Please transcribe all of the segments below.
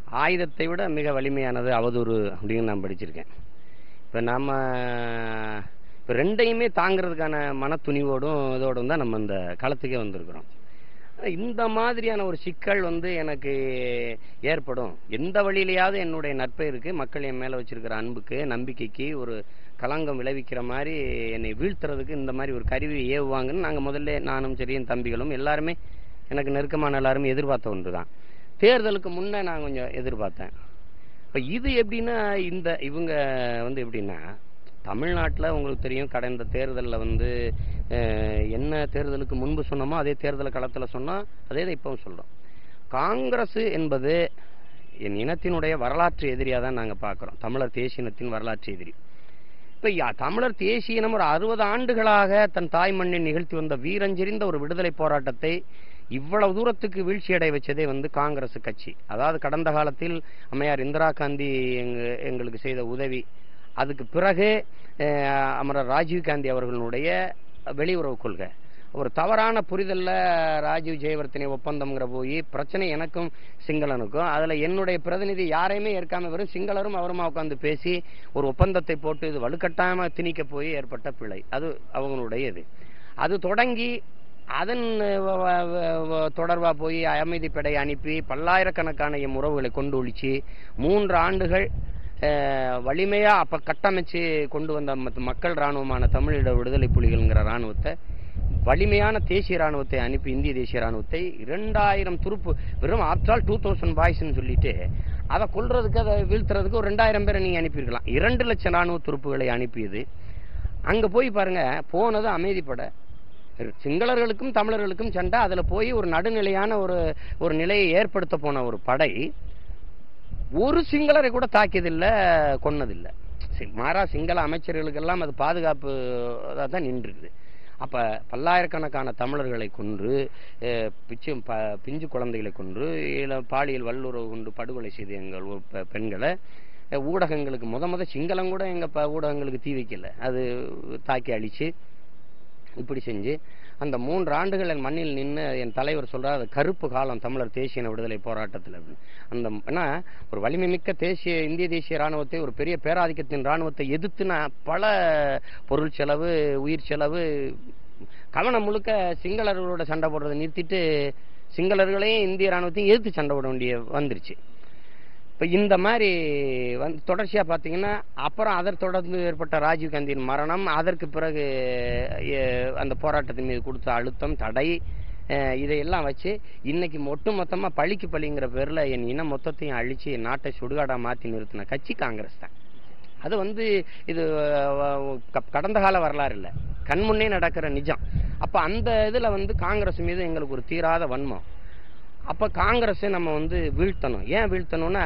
ஆயுதத்தை விட மிக வலிமையானது அவதூறு அப்படின்னு நான் படிச்சிருக்கேன் இப்போ நம்ம இப்போ ரெண்டையுமே தாங்கிறதுக்கான மனத்துணிவோடும் இதோடும் தான் நம்ம இந்த களத்துக்கே வந்திருக்கிறோம் இந்த மாதிரியான ஒரு சிக்கல் வந்து எனக்கு ஏற்படும் எந்த வழியிலையாவது என்னுடைய நற்பெயருக்கு மக்கள் என் மேல வச்சிருக்கிற அன்புக்கு நம்பிக்கைக்கு ஒரு களங்கம் விளைவிக்கிற மாதிரி என்னை வீழ்த்துறதுக்கு இந்த மாதிரி ஒரு கருவி ஏவுவாங்கன்னு நாங்கள் முதல்ல நானும் சரி என் தம்பிகளும் எல்லாருமே எனக்கு நெருக்கமான எல்லாருமே எதிர்பார்த்த ஒன்று தான் தேர்தலுக்கு முன்னே நான் கொஞ்சம் எதிர்பார்த்தேன் இப்போ இது எப்படின்னா இந்த இவங்க வந்து எப்படின்னா தமிழ்நாட்டில் உங்களுக்கு தெரியும் கடந்த தேர்தலில் வந்து அஹ், என்ன தேர்தலுக்கு முன்பு சொன்னோமோ அதே தேர்தல் களத்தில் சொன்னோம் அதே தான் இப்பவும் சொல்கிறோம் காங்கிரஸ் என்பது என் இனத்தினுடைய வரலாற்று எதிரியாக தான் நாங்கள் பார்க்குறோம் தமிழர் தேசிய இனத்தின் வரலாற்று எதிரி இப்போ தமிழர் தேசிய இனம் ஒரு அறுபது ஆண்டுகளாக தன் தாய் மண்ணில் நிகழ்த்தி வந்த வீரஞ்செறிந்த ஒரு விடுதலை போராட்டத்தை இவ்வளவு தூரத்துக்கு வீழ்ச்சி அடைய வச்சதே வந்து காங்கிரஸ் கட்சி அதாவது கடந்த காலத்தில் அம்மையார் இந்திரா காந்தி எங்க எங்களுக்கு செய்த உதவி அதுக்கு பிறகு அஹ், அமரர் ராஜீவ் காந்தி அவர்களுடைய வெளியுறவு கொள்கை ஒரு தவறான புரிதல்ல ராஜீவ் ஜெயவர்த்தனை ஒப்பந்தம்ங்கிற போய் பிரச்சனை எனக்கும் சிங்களனுக்கும் அதுல என்னுடைய பிரதிநிதி யாரையுமே ஏற்காம வெறும் சிங்களரும் அவருமா உட்காந்து பேசி ஒரு ஒப்பந்தத்தை போட்டு இது வலுக்கட்டாயமா திணிக்க போய் ஏற்பட்ட பிழை அது அவங்களுடைய இது அது தொடங்கி அதன் வ- வ- வ- வ- தொடர்பா போய் அமைதிப்படை அனுப்பி பல்லாயிரக்கணக்கான எம் உறவுகளை கொண்டு ஒழிச்சு மூன்று ஆண்டுகள் அஹ், வலிமையா அப்ப கட்டமைச்சு கொண்டு வந்த மத்த மக்கள் ராணுவமான தமிழீழ விடுதலை புலிகள்ங்கிற ராணுவத்தை வலிமையான தேசிய ராணுவத்தை அனுப்பி இந்திய தேசிய ராணுவத்தை இரண்டாயிரம் துருப்பு வெறும் ஆப்டால் டூ தௌசண்ட் பாய்ஸ்ன்னு சொல்லிட்டு அதை கொல்றதுக்கு அதை வீழ்த்துறதுக்கு ஒரு ரெண்டாயிரம் பேரை நீங்க அனுப்பியிருக்கலாம் இரண்டு லட்சம் ராணுவ துருப்புகளை அனுப்பியது அங்க போய் பாருங்க போனது அமைதிப்பட சிங்களர்களுக்கும் தமிழர்களுக்கும் சண்டை அதுல போய் ஒரு நடுநிலையான ஒரு ஒரு நிலையை ஏற்படுத்த போன ஒரு படை ஒரு சிங்களரை கூட தாக்கியதில்ல கொன்னதில்லை சி- மாறா சிங்கள அமைச்சர்களுக்கெல்லாம் அது பாதுகாப்பு தான் நின்றுருக்குது அப்ப பல்லாயிரக்கணக்கான தமிழர்களை கொன்று அஹ், பிச்சு ப- பிஞ்சு குழந்தைகளை கொன்று இல்ல பாலியல் வல்லுறவு கொண்டு படுகொலை செய்த எங்கள் ஊ- பெ- பெண்களை அஹ், ஊடகங்களுக்கு முத முத சிங்களம் கூட எங்க ப- ஊடகங்களுக்கு தீ வைக்கல அது தாக்கி அழிச்சு இப்படி செஞ்சு அந்த மூன்று ஆண்டுகள் என் மண்ணில் நின்று என் தலைவர் சொல்றார் அது கருப்பு காலம் தமிழர் தேசிய இன விடுதலை போராட்டத்தில் அப்படின்னு. அந்த ஏன்னா ஒரு வலிமை மிக்க தேசிய இந்திய தேசிய ராணுவத்தை ஒரு பெரிய பேராதிக்கத்தின் ராணுவத்தை எதிர்த்து நான் பல பொருள் செலவு உயிர் செலவு கவனம் முழுக்க சிங்களர்களோட சண்டை போடுறதை நிறுத்திட்டு சிங்களர்களையும் இந்திய ராணுவத்தையும் எதிர்த்து சண்டை போட வேண்டிய வந்துருச்சு இப்போ இந்த மாதிரி வந்து தொடர்ச்சியாக பார்த்தீங்கன்னா அப்புறம் அதர் தொடர்ந்து ஏற்பட்ட ராஜீவ் காந்தியின் மரணம் அதற்கு பிறகு எ- அந்த போராட்டத்தின் மீது கொடுத்த அழுத்தம் தடை அஹ், இதையெல்லாம் வச்சு இன்னைக்கு ஒட்டு மொத்தமாக பழிக்கு பழிங்கிற பேரில் என் இனம் மொத்தத்தையும் அழிச்சு என் நாட்டை சுடுகாடாக மாற்றி நிறுத்தின கட்சி காங்கிரஸ் தான் அது வந்து இது அஹ், க- கடந்த கால வரலாறு இல்லை கண்முன்னே நடக்கிற நிஜம் அப்போ அந்த இதில் வந்து காங்கிரஸ் மீது எங்களுக்கு ஒரு தீராத வன்மம் அப்ப காங்கிரஸை நம்ம வந்து வீழ்த்தணும் ஏன் வீழ்த்தணும்னா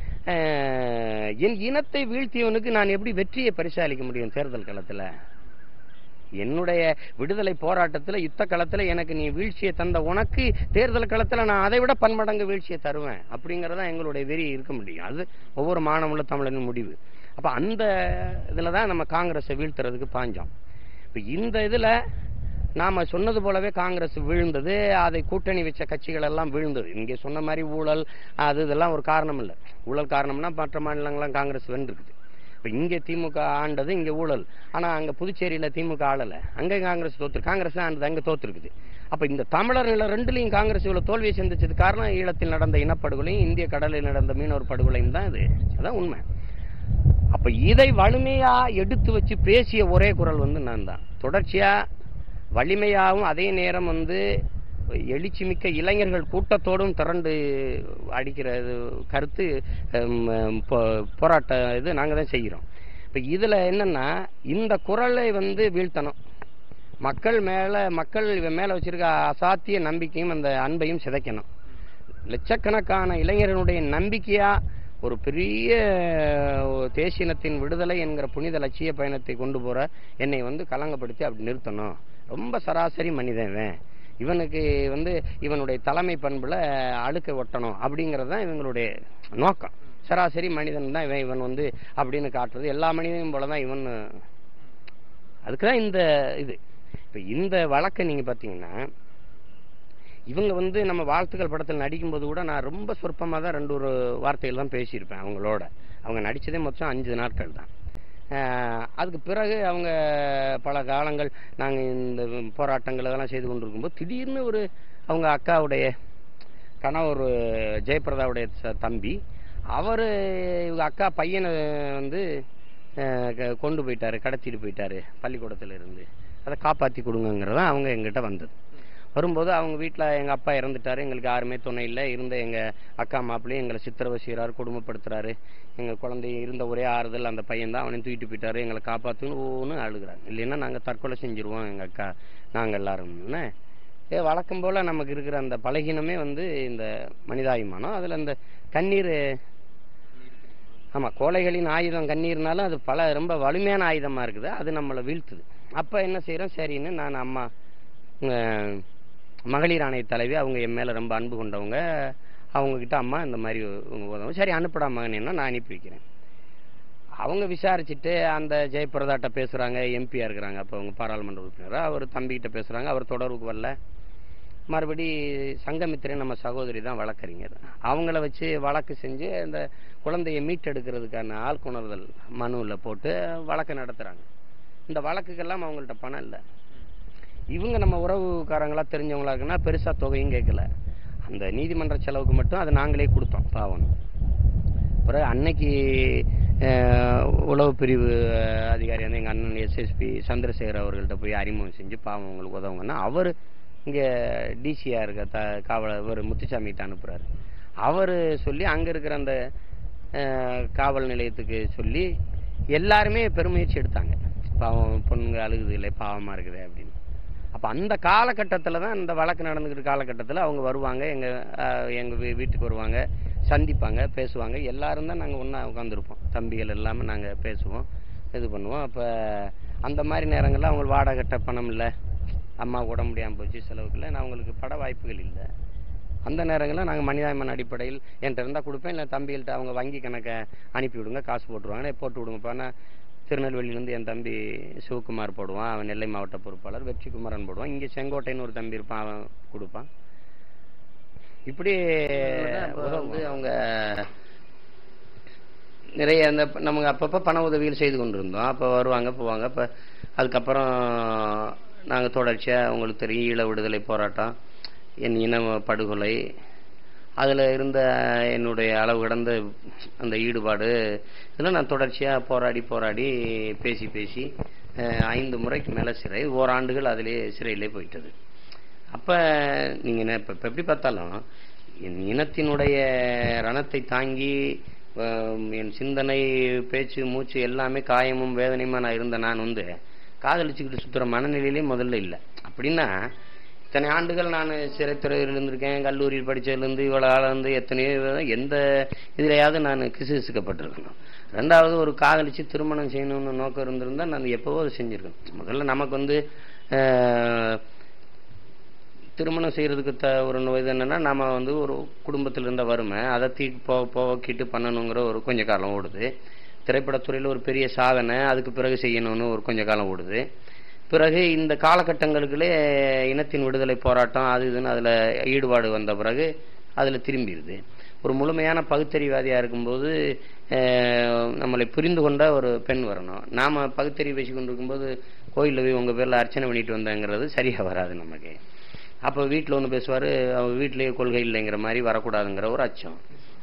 அஹ், என் இனத்தை வீழ்த்தியவனுக்கு நான் எப்படி வெற்றியை பரிசாலிக்க முடியும் தேர்தல் களத்துல என்னுடைய விடுதலை போராட்டத்துல யுத்த களத்துல எனக்கு நீ வீழ்ச்சியை தந்த உனக்கு தேர்தல் களத்துல நான் அதை விட பன்மடங்கு வீழ்ச்சியை தருவேன் அப்படிங்கறதா எங்களுடைய வெறி இருக்க முடியும் அது ஒவ்வொரு மானமுள்ள தமிழனின் முடிவு அப்ப அந்த இதுல தான் நம்ம காங்கிரஸை வீழ்த்துறதுக்கு பாஞ்சோம் இப்ப இந்த இதுல நாம சொன்னது போலவே காங்கிரஸ் விழுந்தது அதை கூட்டணி வச்ச கட்சிகள் எல்லாம் விழுந்தது இங்கே சொன்ன மாதிரி ஊழல் அது இதெல்லாம் ஒரு காரணம் இல்லை ஊழல் காரணம்னா மற்ற மாநிலங்கள்லாம் காங்கிரஸ் வென்றிருக்குது இப்ப இங்கே திமுக ஆண்டது இங்க ஊழல் ஆனா அங்க புதுச்சேரியில திமுக ஆளல அங்க காங்கிரஸ் தோத்து காங்கிரஸ் தான் ஆண்டது அங்க தோத்துருக்குது அப்ப இந்த தமிழர் நில ரெண்டுலையும் காங்கிரஸ் இவ்வளவு தோல்வியை சந்திச்சது காரணம் ஈழத்தில் நடந்த இனப்படுகொலையும் இந்திய கடலில் நடந்த மீனவர் படுகொலையும் தான் இது அதான் உண்மை அப்ப இதை வலிமையா எடுத்து வச்சு பேசிய ஒரே குரல் வந்து நான் தான் தொடர்ச்சியா வலிமையாகவும் அதே நேரம் வந்து எழுச்சி மிக்க இளைஞர்கள் கூட்டத்தோடும் திரண்டு அடிக்கிற இது கருத்து ஹம், போ- போராட்ட இது நாங்க தான் செய்கிறோம் இப்ப இதுல என்னன்னா இந்த குரலை வந்து வீழ்த்தணும் மக்கள் மேல மக்கள் இவன் மேல வச்சிருக்க அசாத்திய நம்பிக்கையும் அந்த அன்பையும் சிதைக்கணும் லட்சக்கணக்கான இளைஞர்களுடைய நம்பிக்கையா ஒரு பெரிய ஒரு தேசியனத்தின் விடுதலை என்கிற புனித லட்சிய பயணத்தை கொண்டு போற என்னை வந்து கலங்கப்படுத்தி அப்படி நிறுத்தணும் ரொம்ப சராசரி மனிதன் இவன் இவனுக்கு வந்து இவனுடைய தலைமை பண்புல அழுக்க ஒட்டணும் அப்படிங்கிறது தான் இவங்களுடைய நோக்கம் சராசரி மனிதன் தான் இவன் இவன் வந்து அப்படின்னு காட்டுறது எல்லா மனிதனும் போல தான் இவன் அதுக்கு தான் இந்த இது இப்போ இந்த வழக்கை நீங்கள் பார்த்தீங்கன்னா இவங்க வந்து நம்ம வாழ்த்துக்கள் படத்தில் நடிக்கும்போது கூட நான் ரொம்ப சொற்பமாக தான் ரெண்டு ஒரு வார்த்தைகள் தான் பேசியிருப்பேன் அவங்களோட அவங்க நடித்ததே மொத்தம் அஞ்சு நாட்கள் தான் அஹ் அதுக்கு பிறகு அவங்க பல காலங்கள் நாங்கள் இந்த போராட்டங்கள் இதெல்லாம் செய்து கொண்டிருக்கும்போது திடீர்னு ஒரு அவங்க அக்காவுடைய கணவர் ஜெயபிரதாவுடைய ச- தம்பி அவர் இவங்க அக்கா பையனை வந்து அஹ், க- கொண்டு போயிட்டாரு கடத்திட்டு போயிட்டாரு பள்ளிக்கூடத்துல இருந்து அதை காப்பாற்றி கொடுங்கங்கிறது தான் அவங்க எங்கிட்ட வந்தது வரும்போது அவங்க வீட்டில் எங்கள் அப்பா இறந்துட்டாரு எங்களுக்கு யாருமே துணை இல்லை இருந்த எங்கள் அக்கா மாப்பிள்ளையும் எங்களை சித்திரவதை செய்கிறாரு கொடுமைப்படுத்துறாரு எங்கள் குழந்தை இருந்த ஒரே ஆறுதல் அந்த பையன் தான் அவனையும் தூக்கிட்டு போயிட்டாரு எங்களை காப்பாற்றுன்னு ஒன்று அழுகுறாங்க இல்லைன்னா நாங்கள் தற்கொலை செஞ்சுருவோம் எங்கள் அக்கா நாங்கள் எல்லாரும் ஏ வழக்கம் போல் நமக்கு இருக்கிற அந்த பலகீனமே வந்து இந்த மனிதாபிமானம் அதில் அந்த கண்ணீர் ஆமாம் கோழைகளின் ஆயுதம் கண்ணீர்னாலும் அது பல ரொம்ப வலிமையான ஆயுதமாக இருக்குது அது நம்மளை வீழ்த்துது அப்போ என்ன செய்கிறோம் சரின்னு நான் அம்மா அஹ், மகளிர் ஆணைய தலைவி அவங்க என் மேலே ரொம்ப அன்பு கொண்டவங்க அவங்கக்கிட்ட அம்மா இந்த மாதிரி உங்க உதவும் சரி அனுப்புடா மகனேன்னா நான் அனுப்பி வைக்கிறேன் அவங்க விசாரிச்சுட்டு அந்த ஜெயபிரதாட்ட பேசுகிறாங்க எம்பியாக இருக்கிறாங்க அப்போ அவங்க பாராளுமன்ற உறுப்பினர் அவர் தம்பிக்கிட்ட பேசுகிறாங்க அவர் தொடர்புக்கு வரல மறுபடி சங்கமித்திரன் நம்ம சகோதரி தான் வழக்கறிஞர் அவங்கள வச்சு வழக்கு செஞ்சு அந்த குழந்தையை மீட்டெடுக்கிறதுக்கான ஆள்குணர்தல் மனுவில் போட்டு வழக்கு நடத்துகிறாங்க இந்த வழக்குக்கெல்லாம் அவங்கள்ட்ட பணம் இல்லை இவங்க நம்ம உறவுக்காரங்களா தெரிஞ்சவங்களா இருக்குன்னா பெருசாக தொகையும் கேட்கல அந்த நீதிமன்ற செலவுக்கு மட்டும் அதை நாங்களே கொடுத்தோம் பாவம் அப்புறம் அன்னைக்கு அஹ், உளவு பிரிவு அஹ், அதிகாரி வந்து எங்கள் அண்ணன் எஸ்எஸ்பி சந்திரசேகர் அவர்கள்ட்ட போய் அறிமுகம் செஞ்சு பாவம் உங்களுக்கு உதவுங்கன்னா அவர் இங்கே டிசியாக இருக்க த காவலர் இவர் முத்துசாமிகிட்ட அனுப்புகிறாரு அவர் சொல்லி அங்கே இருக்கிற அந்த அஹ், காவல் நிலையத்துக்கு சொல்லி எல்லாருமே பெருமுயற்சி எடுத்தாங்க பாவம் பொண்ணுங்க அழுகுது இல்லை பாவமாக இருக்குது அப்படின்னு அப்போ அந்த காலகட்டத்தில் தான் இந்த வழக்கு நடந்துக்கிற காலகட்டத்தில் அவங்க வருவாங்க எங்கள் எங்கள் வீ வீட்டுக்கு வருவாங்க சந்திப்பாங்க பேசுவாங்க எல்லாரும் தான் நாங்கள் ஒன்றா உட்காந்துருப்போம் தம்பிகள் எல்லாமே நாங்கள் பேசுவோம் இது பண்ணுவோம் அப்போ அந்த மாதிரி நேரங்களில் அவங்க வாடகை கட்ட பணம் இல்லை அம்மா உடம்பு முடியாமல் போச்சு செலவுக்கு இல்லை நான் அவங்களுக்கு பட வாய்ப்புகள் இல்லை அந்த நேரங்களில் நாங்கள் மனிதாபிமான அடிப்படையில் என்கிட்ட இருந்தால் கொடுப்பேன் இல்லை தம்பிகள்கிட்ட அவங்க வங்கி கணக்கை அனுப்பி விடுங்க காசு போட்டுருவாங்க போட்டு விடுங்கப்பா நான் திருநெல்வேலியிலேருந்து என் தம்பி சிவகுமார் போடுவான் அவன் நெல்லை மாவட்ட பொறுப்பாளர் வெற்றிக்குமரன் போடுவான் இங்கே செங்கோட்டைன்னு ஒரு தம்பி இருப்பான் அவன் கொடுப்பான் இப்படி வந்து அவங்க நிறைய அந்த நமக்கு அப்பப்போ பண உதவிகள் செய்து கொண்டிருந்தோம் அப்போ வருவாங்க போவாங்க அப்போ அதுக்கப்புறம் நாங்கள் தொடர்ச்சியாக உங்களுக்கு தெரியும் ஈழ விடுதலை போராட்டம் என் இன படுகொலை அதில் இருந்த என்னுடைய அளவு கடந்த அந்த ஈடுபாடு இதெல்லாம் நான் தொடர்ச்சியாக போராடி போராடி பேசி பேசி அஹ், ஐந்து முறைக்கு மேலே சிறை ஓராண்டுகள் அதிலே சிறையிலே போயிட்டது அப்போ நீங்கள் இப்போ இப்போ எப்படி பார்த்தாலும் என் இனத்தினுடைய ரணத்தை தாங்கி அஹ், என் சிந்தனை பேச்சு மூச்சு எல்லாமே காயமும் வேதனையுமா நான் இருந்த நான் வந்து காதலிச்சுக்கிட்டு சுற்றுற மனநிலையிலே முதல்ல இல்லை அப்படின்னா இத்தனை ஆண்டுகள் நான் சிறைத்துறையில் இருந்திருக்கேன் கல்லூரியில் படித்ததுலேருந்து இவ்வளோ ஆளாந்து எத்தனையோ எந்த இதுலையாவது நான் கிசுகிசுக்கப்பட்டிருக்கணும் ரெண்டாவது ஒரு காதலிச்சு திருமணம் செய்யணும்னு நோக்கம் இருந்திருந்தா நான் எப்போவோ அதை செஞ்சுருக்கேன் முதல்ல நமக்கு வந்து அஹ், திருமணம் செய்யறதுக்கு த ஒரு இது என்னன்னா நம்ம வந்து ஒரு குடும்பத்தில் இருந்த வறுமை அதை தீ போ போக்கிட்டு பண்ணணுங்கிற ஒரு கொஞ்ச காலம் ஓடுது திரைப்படத்துறையில் ஒரு பெரிய சாதனை அதுக்கு பிறகு செய்யணும்னு ஒரு கொஞ்ச காலம் ஓடுது பிறகு இந்த காலகட்டங்களுக்குள்ளே இனத்தின் விடுதலை போராட்டம் அது இதுன்னு அதில் ஈடுபாடு வந்த பிறகு அதில் திரும்பிடுது ஒரு முழுமையான பகுத்தறிவாதியாக இருக்கும்போது அஹ், நம்மளை புரிந்து கொண்ட ஒரு பெண் வரணும் நாம் பகுத்தறிவு பேசி கொண்டிருக்கும்போது கோயிலில் போய் உங்கள் பேரில் அர்ச்சனை பண்ணிட்டு வந்தேங்கிறது சரியாக வராது நமக்கு அப்போ வீட்டில் ஒன்று பேசுவார் அவங்க வீட்டிலேயே கொள்கை இல்லைங்கிற மாதிரி வரக்கூடாதுங்கிற ஒரு அச்சம்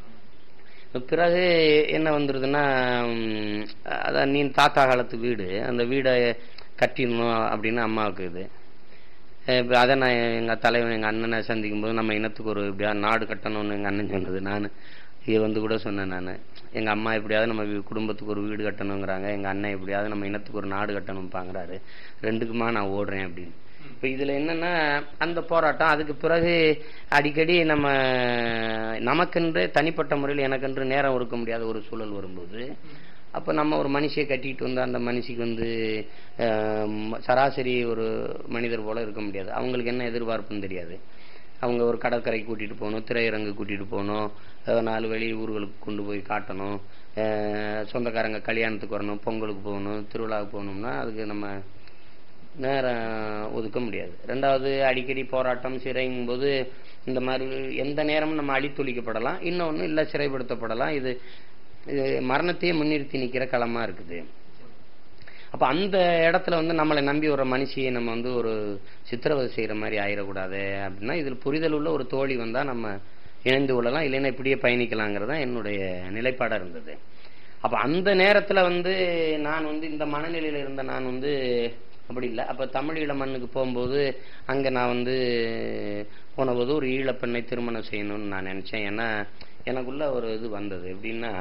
பிறகு என்ன வந்துடுதுன்னா ம், அதான் நீ தாத்தா காலத்து வீடு அந்த வீடை கட்டிடணும் அப்படின்னு அம்மாவுக்கு இது அஹ் இப்ப அதை நான் எங்கள் தலைவன் எங்கள் அண்ணனை சந்திக்கும் போது நம்ம இனத்துக்கு ஒரு இப்படியா நாடு கட்டணும்னு எங்கள் அண்ணன் சொன்னது நான் இது வந்து கூட சொன்னேன் நான் எங்கள் அம்மா எப்படியாவது நம்ம வீ- குடும்பத்துக்கு ஒரு வீடு கட்டணுங்கிறாங்க எங்கள் அண்ணன் எப்படியாவது நம்ம இனத்துக்கு ஒரு நாடு கட்டணும்பாங்கிறாரு ரெண்டுக்குமா நான் ஓடுறேன் அப்படின்னு இப்போ இதில் என்னன்னா அந்த போராட்டம் அதுக்கு பிறகு அடிக்கடி நம்ம நமக்கென்று தனிப்பட்ட முறையில் எனக்கென்று நேரம் ஒதுக்க முடியாத ஒரு சூழல் வரும்போது அப்போ நம்ம ஒரு மனுஷியை கட்டிட்டு வந்து அந்த மனுஷிக்கு வந்து ஆஹ், சராசரி ஒரு மனிதர் போல இருக்க முடியாது அவங்களுக்கு என்ன எதிர்பார்ப்புன்னு தெரியாது அவங்க ஒரு கடற்கரைக்கு கூட்டிட்டு போகணும் திரையரங்கு கூட்டிட்டு போகணும் அஹ், நாலு வெளி ஊர்களுக்கு கொண்டு போய் காட்டணும் அஹ், சொந்தக்காரங்க கல்யாணத்துக்கு வரணும் பொங்கலுக்கு போகணும் திருவிழாவுக்கு போகணும்னா அதுக்கு நம்ம நேரம் ஒதுக்க முடியாது ரெண்டாவது அடிக்கடி போராட்டம் சிறைங்கும் போது இந்த மாதிரி எந்த நேரமும் நம்ம அழித்தொழிக்கப்படலாம் இன்னொன்று இல்லை சிறைப்படுத்தப்படலாம் இது இது மரணத்தையே முன்னிறுத்தி நிற்கிற களமா இருக்குது அப்ப அந்த இடத்துல வந்து நம்மளை நம்பி ஒரு மனுஷியை நம்ம வந்து ஒரு சித்திரவதை செய்யற மாதிரி ஆயிடக்கூடாது அப்படின்னா இதில் புரிதல் உள்ள ஒரு தோழி வந்தா நம்ம இணைந்து கொள்ளலாம் இல்லைன்னா இப்படியே பயணிக்கலாங்கிறது தான் என்னுடைய நிலைப்பாடா இருந்தது அப்ப அந்த நேரத்துல வந்து நான் வந்து இந்த மனநிலையில இருந்த நான் வந்து அப்படி இல்லை அப்ப தமிழ் ஈழ மண்ணுக்கு போகும்போது அங்க நான் வந்து போனபோது ஒரு ஈழப்பெண்ணை திருமணம் செய்யணும்னு நான் நினைச்சேன் ஏன்னா எனக்குள்ள ஒரு இது வந்தது எப்படின்னா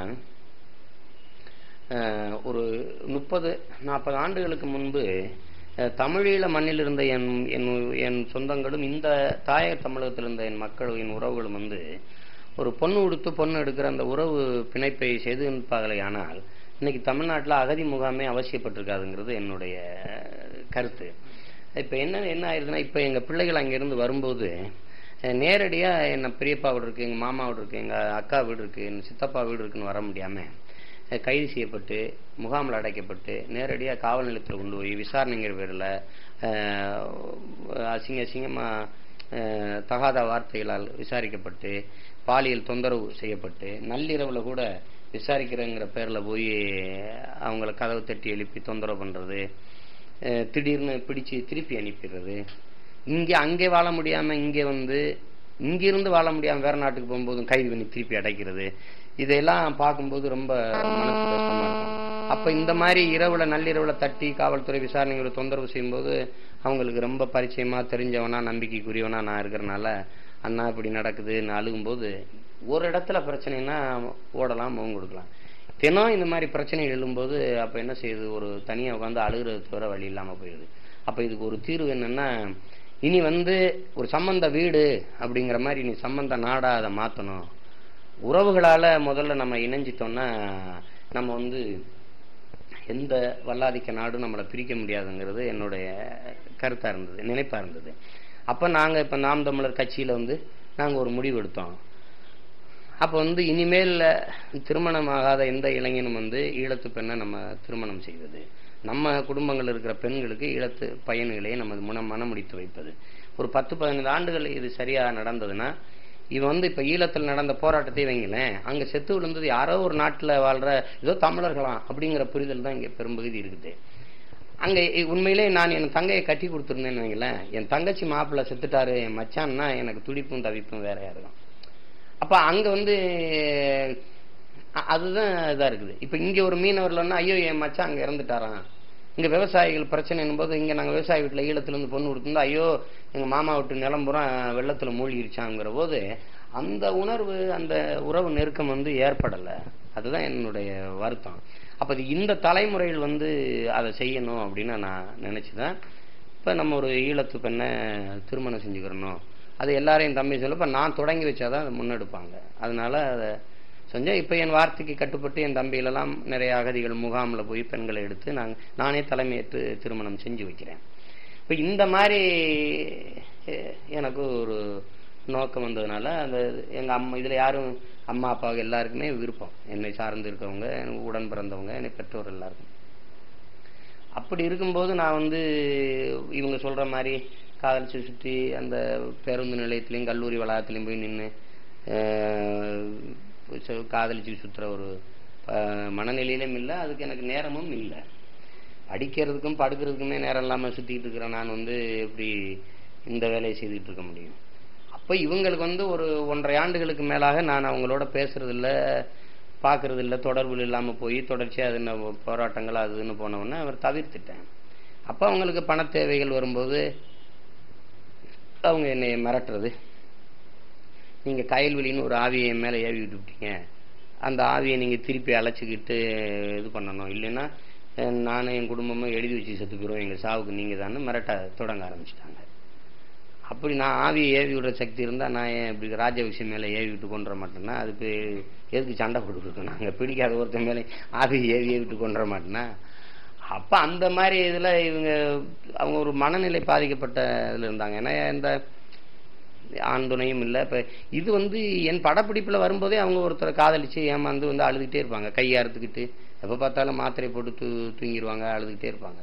அஹ், ஒரு முப்பது நாற்பது ஆண்டுகளுக்கு முன்பு அஹ், தமிழீழ மண்ணில் இருந்த என் என் என் சொந்தங்களும் இந்த தாயக தமிழகத்தில் இருந்த என் மக்கள் என் உறவுகளும் வந்து ஒரு பொண்ணு உடுத்து பொண்ணு எடுக்கிற அந்த உறவு பிணைப்பை செய்து நிற்பார்களே ஆனால் இன்னைக்கு தமிழ்நாட்டில் அகதி முகாமே அவசியப்பட்டிருக்காதுங்கிறது என்னுடைய கருத்து இப்போ என்ன என்ன ஆயிருதுன்னா இப்போ எங்கள் பிள்ளைகள் அங்கேருந்து வரும்போது அஹ், நேரடியா என்ன பெரியப்பா வீடு இருக்கு எங்கள் மாமா வீடு இருக்கு எங்கள் அக்கா வீடு இருக்கு என் சித்தப்பா வீடு இருக்குன்னு வர முடியாமல் அஹ் கைது செய்யப்பட்டு முகாமில் அடைக்கப்பட்டு நேரடியாக காவல் நிலையத்தில் கொண்டு போய் விசாரணைங்கிற பேரில் அசிங்க அசிங்கமாக தகாத வார்த்தைகளால் விசாரிக்கப்பட்டு பாலியல் தொந்தரவு செய்யப்பட்டு நள்ளிரவில் கூட விசாரிக்கிறேங்கிற பேரில் போய் அவங்கள கதவு தட்டி எழுப்பி தொந்தரவு பண்ணுறது திடீர்னு பிடிச்சு திருப்பி அனுப்பிடுறது இங்கே அங்கே வாழ முடியாமல் இங்கே வந்து இங்கிருந்து வாழ முடியாமல் வேற நாட்டுக்கு போகும்போதும் கைது பண்ணி திருப்பி அடைக்கிறது இதெல்லாம் பார்க்கும்போது ரொம்ப மனசு கஷ்டமா இருக்கும் அப்ப இந்த மாதிரி இரவுல நள்ளிரவுல தட்டி காவல்துறை விசாரணைகளை தொந்தரவு செய்யும்போது அவங்களுக்கு ரொம்ப பரிச்சயமா தெரிஞ்சவனா நம்பிக்கைக்குரியவனா நான் இருக்கிறனால அண்ணா இப்படி நடக்குதுன்னு அழுகும்போது ஒரு இடத்துல பிரச்சனைனா ஓடலாம் முகம் கொடுக்கலாம் தினம் இந்த மாதிரி பிரச்சனைகள் எழும்போது அப்ப என்ன செய்யுது ஒரு தனியா உட்காந்து அழுகிறது தவிர வழி இல்லாம போயிடுது அப்ப இதுக்கு ஒரு தீர்வு என்னன்னா இனி வந்து ஒரு சம்பந்த வீடு அப்படிங்கிற மாதிரி இனி சம்பந்த நாடா அதை மாத்தணும் உறவுகளால முதல்ல நம்ம இணைஞ்சிட்டோம்னா நம்ம வந்து எந்த வல்லாதிக்க நாடும் நம்மளை பிரிக்க முடியாதுங்கிறது என்னுடைய கருத்தா இருந்தது நினைப்பா இருந்தது அப்ப நாங்க இப்ப நாம் தமிழர் கட்சியில வந்து நாங்க ஒரு முடிவு எடுத்தோம் அப்ப வந்து இனிமேல் திருமணமாகாத எந்த இளைஞனும் வந்து ஈழத்து பெண்ணை நம்ம திருமணம் செய்வது நம்ம குடும்பங்கள் இருக்கிற பெண்களுக்கு ஈழத்து பையன்களே நம்ம மனம் மனமுடித்து வைப்பது ஒரு பத்து பதினைந்து ஆண்டுகள் இது சரியா நடந்ததுன்னா இவன் வந்து இப்ப ஈழத்தில் நடந்த போராட்டத்தை வைங்களேன் அங்க செத்து விழுந்தது யாரோ ஒரு நாட்டுல வாழ்ற ஏதோ தமிழர்களாம் அப்படிங்கிற புரிதல் தான் இங்க பெரும்பகுதி இருக்குது அங்க இ- உண்மையிலே நான் என் தங்கையை கட்டி கொடுத்துருந்தேன்னு வைங்களேன் என் தங்கச்சி மாப்பிள்ளை செத்துட்டாரு என் மச்சான்னா எனக்கு துடிப்பும் தவிப்பும் வேறையா இருக்கும் அப்ப அங்க வந்து அ- அதுதான் இதா இருக்குது இப்ப இங்க ஒரு மீனவர்லன்னா ஐயோ என் மச்சான் அங்க இறந்துட்டாராம் இங்க விவசாயிகள் பிரச்சனைன்னும் போது இங்க நாங்க விவசாய வீட்டுல ஈழத்துல இருந்து பொண்ணு கொடுத்திருந்தா ஐயோ எங்க மாமா விட்டு நிலம்புறம் வெள்ளத்துல மூழ்கிருச்சாங்கிற போது அந்த உணர்வு அந்த உறவு நெருக்கம் வந்து ஏற்படல அதுதான் என்னுடைய வருத்தம் அப்ப இது இந்த தலைமுறையில் வந்து அதை செய்யணும் அப்படின்னு நான் நினைச்சுதான் இப்ப நம்ம ஒரு ஈழத்து பெண்ணை திருமணம் செஞ்சுக்கிறணும் அது எல்லாரையும் தம்பி சொல்ல இப்ப நான் தொடங்கி வச்சாதான் அதை முன்னெடுப்பாங்க அதனால அதை செஞ்சேன் இப்ப என் வார்த்தைக்கு கட்டுப்பட்டு என் தம்பிகளெல்லாம் நிறைய அகதிகள் முகாம்ல போய் பெண்களை எடுத்து நான் நானே தலைமையேற்று திருமணம் செஞ்சு வைக்கிறேன் இப்ப இந்த மாதிரி அஹ், எனக்கு ஒரு நோக்கம் வந்ததுனால அந்த எங்க அம்மா இதுல யாரும் அம்மா அப்பாவுக்கு எல்லாருக்குமே விருப்பம் என்னை சார்ந்து இருக்கவங்க எனக்கு உடன் பிறந்தவங்க என்னை பெற்றோர் எல்லாருக்கும் அப்படி இருக்கும்போது நான் வந்து இவங்க சொல்ற மாதிரி காதலிச்சு சுற்றி அந்த பேருந்து நிலையத்திலையும் கல்லூரி வளாகத்திலையும் போய் நின்று காதலிச்சு சுத்துற ஒரு அஹ், மனநிலையிலும் இல்லை அதுக்கு எனக்கு நேரமும் இல்லை அடிக்கிறதுக்கும் படுக்கிறதுக்குமே நேரம் இல்லாம சுத்திட்டு இருக்கிறேன் நான் வந்து எப்படி இந்த வேலையை செய்துட்டு இருக்க முடியும் அப்ப இவங்களுக்கு வந்து ஒரு ஒன்றரை ஆண்டுகளுக்கு மேலாக நான் அவங்களோட பேசுறது இல்ல பாக்குறது இல்ல தொடர்பு இல்லாம போய் தொடர்ச்சியா அது என்ன போராட்டங்கள் அதுன்னு போனவொடனே அவர் தவிர்த்துட்டேன் அப்ப அவங்களுக்கு பண தேவைகள் வரும்போது அவங்க என்னை மிரட்டுறது நீங்க கயல்வெளின்னு ஒரு ஆவியை என் மேல ஏவி விட்டுட்டீங்க அந்த ஆவியை நீங்க திருப்பி அழைச்சிக்கிட்டு இது பண்ணணும் இல்லைன்னா அஹ், நானும் என் குடும்பமும் எழுதி வச்சு செத்து போயிடும் எங்க சாவுக்கு நீங்க தான் மிரட்ட தொடங்க ஆரம்பிச்சிட்டாங்க அப்படி நான் ஆவியை ஏவி விடுற சக்தி இருந்தா நான் ஏன் இப்படி ராஜவிஷயம் மேல ஏவி விட்டு கொண்டுற மாட்டேன்னா அதுக்கு எதுக்கு சண்டை போட்டுக்கிட்டு நாங்க பிடிக்காத ஒருத்தன் மேல ஆவி ஏவி ஏவி விட்டு கொண்டுற மாட்டேன்னா அப்ப அந்த மாதிரி இதுல இவங்க அவங்க ஒரு மனநிலை பாதிக்கப்பட்ட இதுல இருந்தாங்க ஏன்னா இந்த ஆண் துணையும் இல்லை இப்ப இது வந்து என் படப்பிடிப்புல வரும்போதே அவங்க ஒருத்தரை காதலிச்சு ஏமாந்து வந்து அழுதுகிட்டே இருப்பாங்க கையை அறுத்துக்கிட்டு எப்ப பார்த்தாலும் மாத்திரை போட்டு தூ தூங்கிடுவாங்க அழுதுகிட்டே இருப்பாங்க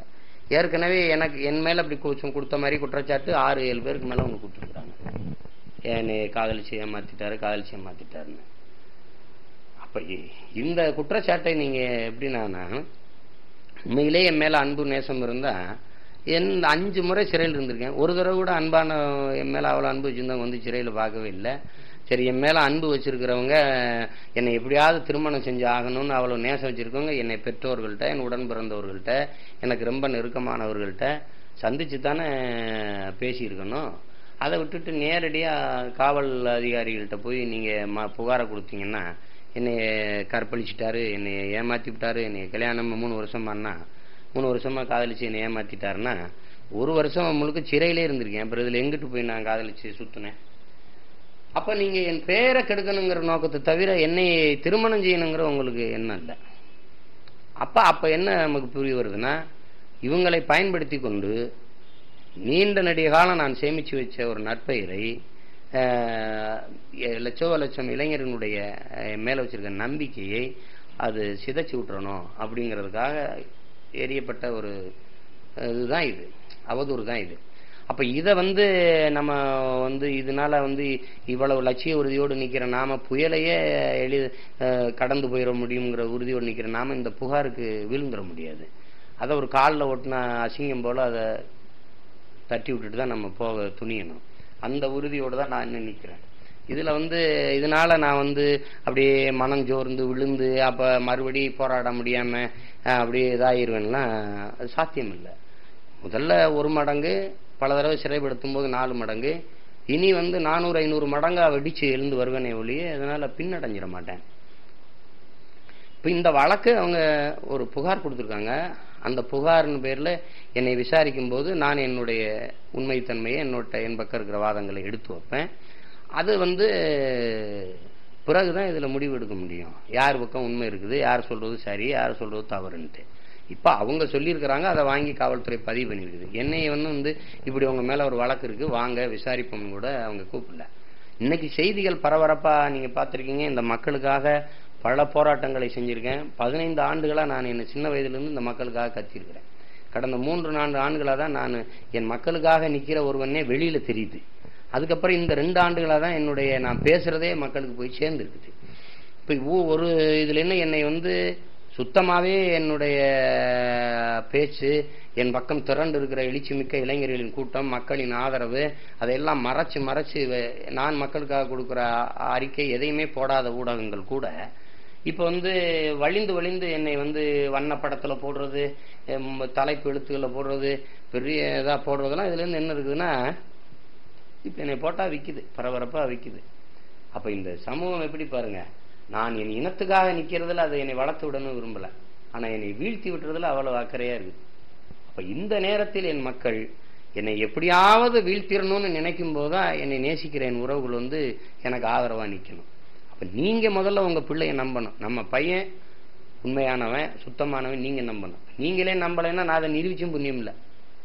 ஏற்கனவே எனக்கு என் மேல அப்படி கொஞ்சம் கொடுத்த மாதிரி குற்றச்சாட்டு ஆறு ஏழு பேருக்கு மேல ஒன்று கொடுத்துருக்காங்க என்னை காதலிச்சு ஏமாத்திட்டாரு காதலிச்சு ஏமாத்திட்டாருன்னு அப்ப இ- இந்த குற்றச்சாட்டை நீங்க எப்படின்னா உண்மையிலே என் மேல அன்பு நேசம் இருந்தா என் அஞ்சு முறை சிறையில் இருந்திருக்கேன் ஒரு தடவை கூட அன்பான என் மேல அவ்வளவு அன்பு வச்சிருந்தவங்க வந்து சிறையில பார்க்கவே இல்லை சரி என் மேல அன்பு வச்சிருக்கிறவங்க என்னை எப்படியாவது திருமணம் செஞ்சு ஆகணும்னு அவ்வளவு நேசம் வச்சிருக்கவங்க என்னை பெற்றோர்கள்ட்ட என் உடன் பிறந்தவர்கள்ட்ட எனக்கு ரொம்ப நெருக்கமானவர்கள்ட்ட சந்திச்சு தானே பேசியிருக்கணும் அதை விட்டுட்டு நேரடியா காவல் அதிகாரிகள்ட்ட போய் நீங்க ம- புகாரை கொடுத்தீங்கன்னா என்னை கற்பழிச்சிட்டாரு என்னை ஏமாத்தி விட்டாரு என்னை கல்யாணம் மூணு வருஷம் பண்ணா மூணு வருஷமா காதலிச்சு என்னை ஏமாத்திட்டாருன்னா ஒரு வருஷம் முழுக்க சிறையிலே இருந்திருக்கேன் அப்புறம் இதுல எங்கிட்டு போய் நான் காதலிச்சு சுத்துனேன் அப்ப நீங்க என் பேரை கெடுக்கணுங்கிற நோக்கத்தை தவிர என்னை திருமணம் செய்யணுங்கிற உங்களுக்கு எண்ணம் இல்லை அப்ப அப்ப என்ன நமக்கு புரிய வருதுன்னா இவங்களை பயன்படுத்தி கொண்டு நீண்ட நெடிய காலம் நான் சேமிச்சு வச்ச ஒரு நற்பெயரை ஆஹ், எ- லட்சோ லட்சம் இளைஞர்களுடைய அஹ், மேல வச்சிருக்க நம்பிக்கையை அது சிதைச்சு விட்டுறணும் அப்படிங்கிறதுக்காக எரியப்பட்ட ஒரு அஹ், இதுதான் இது அவதூறு தான் இது அப்ப இத வந்து நம்ம வந்து இதனால வந்து இவ்வளவு லட்சிய உறுதியோடு நிக்கிற நாம புயலையே எளி அஹ், கடந்து போயிட முடியுங்கிற உறுதியோடு நிக்கிற நாம இந்த புகாருக்கு விழுந்துட முடியாது அதை ஒரு காலில் ஒட்டின அசிங்கம் போல அதை தட்டி விட்டுட்டு தான் நம்ம போக துணியணும் அந்த உறுதியோடு தான் நான் இன்னும் நிற்கிறேன் இதுல வந்து இதனால நான் வந்து அப்படியே மனம் ஜோர்ந்து விழுந்து அப்ப மறுபடி போராட முடியாம அஹ், அப்படியே இதாயிருவேன்னா அது சாத்தியம் இல்லை முதல்ல ஒரு மடங்கு பல தடவை சிறைப்படுத்தும் போது நாலு மடங்கு இனி வந்து நானூறு ஐநூறு மடங்கா வெடிச்சு எழுந்து வருவேனே ஒழிய அதனால பின்னடைஞ்சிட மாட்டேன் இப்ப இந்த வழக்கு அவங்க ஒரு புகார் கொடுத்துருக்காங்க அந்த புகாரின் பேர்ல என்னை விசாரிக்கும் போது நான் என்னுடைய உண்மைத்தன்மையை என்னோட என் பக்கம் இருக்கிற வாதங்களை எடுத்து வைப்பேன் அது வந்து பிறகுதான் இதுல முடிவு எடுக்க முடியும் யார் பக்கம் உண்மை இருக்குது யார் சொல்றது சரி யார் சொல்றது தவறுன்ட்டு இப்ப அவங்க சொல்லியிருக்கிறாங்க அதை வாங்கி காவல்துறை பதிவு பண்ணியிருக்குது என்னைய வந்து வந்து இப்படி உங்க மேல ஒரு வழக்கு இருக்கு வாங்க விசாரிப்போம்னு கூட அவங்க கூப்பிடல இன்னைக்கு செய்திகள் பரபரப்பா நீங்க பார்த்திருக்கீங்க இந்த மக்களுக்காக பல போராட்டங்களை செஞ்சிருக்கேன் பதினைந்து ஆண்டுகளா நான் என்ன சின்ன வயதுல இருந்து இந்த மக்களுக்காக கத்திருக்கிறேன் கடந்த மூன்று நான்கு ஆண்டுகளா தான் நான் என் மக்களுக்காக நிக்கிற ஒருவனே வெளியில தெரியுது அதுக்கப்புறம் இந்த ரெண்டு ஆண்டுகளா தான் என்னுடைய நான் பேசுறதே மக்களுக்கு போய் சேர்ந்துருக்குது இப்ப ஊ- ஒரு இதுல என்ன என்னை வந்து சுத்தமாவே என்னுடைய பேச்சு என் பக்கம் திரண்டு இருக்கிற எழுச்சி மிக்க இளைஞர்களின் கூட்டம் மக்களின் ஆதரவு அதையெல்லாம் மறைச்சு மறைச்சு வ- நான் மக்களுக்காக கொடுக்கிற அ- அறிக்கை எதையுமே போடாத ஊடகங்கள் கூட இப்ப வந்து வழிந்து வழிந்து என்னை வந்து வண்ண படத்துல போடுறது எம், தலைப்பு எழுத்துக்களை போடுறது பெரிய இதா போடுறதெல்லாம் இதுல இருந்து என்ன இருக்குதுன்னா இப்ப என்னை போட்டா விக்குது பரபரப்பா விக்குது அப்ப இந்த சமூகம் எப்படி பாருங்க நான் என் இனத்துக்காக நிக்கிறதுல அதை என்னை வளர்த்து விடணும் விரும்பல ஆனா என்னை வீழ்த்தி விட்டுறதுல அவ்வளவு அக்கறையா இருக்குது அப்ப இந்த நேரத்தில் என் மக்கள் என்னை எப்படியாவது வீழ்த்திடணும்னு நினைக்கும் போதுதான் என்னை நேசிக்கிற என் உறவுகள் வந்து எனக்கு ஆதரவா நிக்கணும் அப்ப நீங்க முதல்ல உங்க பிள்ளைய நம்பணும் நம்ம பையன் உண்மையானவன் சுத்தமானவன் நீங்க நம்பணும் நீங்களே நம்பலைன்னா நான் அதை நிரூபிச்சும் புண்ணியம் இல்லை